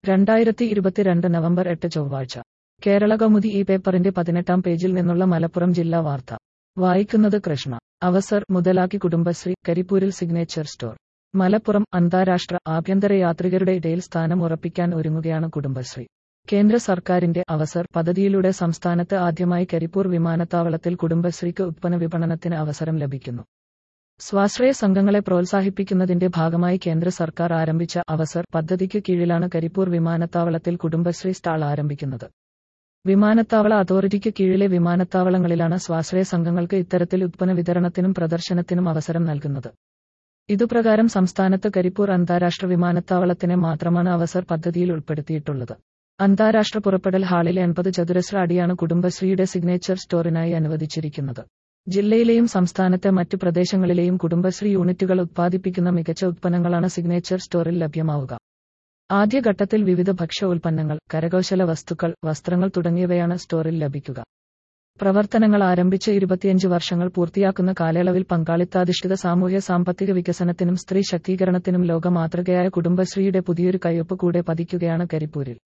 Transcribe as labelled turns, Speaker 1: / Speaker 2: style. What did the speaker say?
Speaker 1: രണ്ടായിരത്തി ഇരുപത്തിരണ്ട് നവംബർ എട്ട് ചൊവ്വാഴ്ച കേരള കൗമുദി ഈ പേപ്പറിന്റെ പതിനെട്ടാം പേജിൽ നിന്നുള്ള മലപ്പുറം ജില്ലാ വാർത്ത വായിക്കുന്നത് കൃഷ്ണ അവസർ മുതലാക്കി കുടുംബശ്രീ കരിപ്പൂരിൽ സിഗ്നേച്ചർ സ്റ്റോർ മലപ്പുറം അന്താരാഷ്ട്ര ആഭ്യന്തര യാത്രികരുടെ ഇടയിൽ സ്ഥാനം ഉറപ്പിക്കാൻ ഒരുങ്ങുകയാണ് കുടുംബശ്രീ കേന്ദ്ര സർക്കാരിന്റെ അവസർ പദ്ധതിയിലൂടെ സംസ്ഥാനത്ത് ആദ്യമായി കരിപ്പൂർ വിമാനത്താവളത്തിൽ കുടുംബശ്രീക്ക് ഉത്പന്ന വിപണനത്തിന് അവസരം ലഭിക്കുന്നു സ്വാശ്രയ സംഘങ്ങളെ പ്രോത്സാഹിപ്പിക്കുന്നതിന്റെ ഭാഗമായി കേന്ദ്ര സർക്കാർ ആരംഭിച്ച അവസർ പദ്ധതിക്ക് കീഴിലാണ് കരിപ്പൂർ വിമാനത്താവളത്തിൽ കുടുംബശ്രീ സ്റ്റാൾ ആരംഭിക്കുന്നത് വിമാനത്താവള അതോറിറ്റിക്ക് കീഴിലെ വിമാനത്താവളങ്ങളിലാണ് സ്വാശ്രയ സംഘങ്ങൾക്ക് ഇത്തരത്തിൽ ഉത്പന്ന വിതരണത്തിനും പ്രദർശനത്തിനും അവസരം നൽകുന്നത് ഇതുപ്രകാരം സംസ്ഥാനത്ത് കരിപ്പൂർ അന്താരാഷ്ട്ര വിമാനത്താവളത്തിനെ മാത്രമാണ് അവസർ പദ്ധതിയിൽ ഉൾപ്പെടുത്തിയിട്ടുള്ളത് അന്താരാഷ്ട്ര പുറപ്പെടൽ ഹാളിലെ എൺപത് ചതുരശ്ര അടിയാണ് കുടുംബശ്രീയുടെ സിഗ്നേച്ചർ സ്റ്റോറിനായി അനുവദിച്ചിരിക്കുന്നത് ജില്ലയിലെയും സംസ്ഥാനത്തെ മറ്റു പ്രദേശങ്ങളിലെയും കുടുംബശ്രീ യൂണിറ്റുകൾ ഉത്പാദിപ്പിക്കുന്ന മികച്ച ഉത്പന്നങ്ങളാണ് സിഗ്നേച്ചർ സ്റ്റോറിൽ ലഭ്യമാവുക ആദ്യഘട്ടത്തിൽ വിവിധ ഭക്ഷ്യ ഉൽപ്പന്നങ്ങൾ കരകൗശല വസ്തുക്കൾ വസ്ത്രങ്ങൾ തുടങ്ങിയവയാണ് സ്റ്റോറിൽ ലഭിക്കുക പ്രവർത്തനങ്ങൾ ആരംഭിച്ച് ഇരുപത്തിയഞ്ച് വർഷങ്ങൾ പൂർത്തിയാക്കുന്ന കാലയളവിൽ പങ്കാളിത്താധിഷ്ഠിത സാമൂഹ്യ സാമ്പത്തിക വികസനത്തിനും സ്ത്രീ ശാക്തീകരണത്തിനും ലോക മാതൃകയായ കുടുംബശ്രീയുടെ പുതിയൊരു കയ്യൊപ്പ് കൂടെ പതിക്കുകയാണ് കരിപ്പൂരിൽ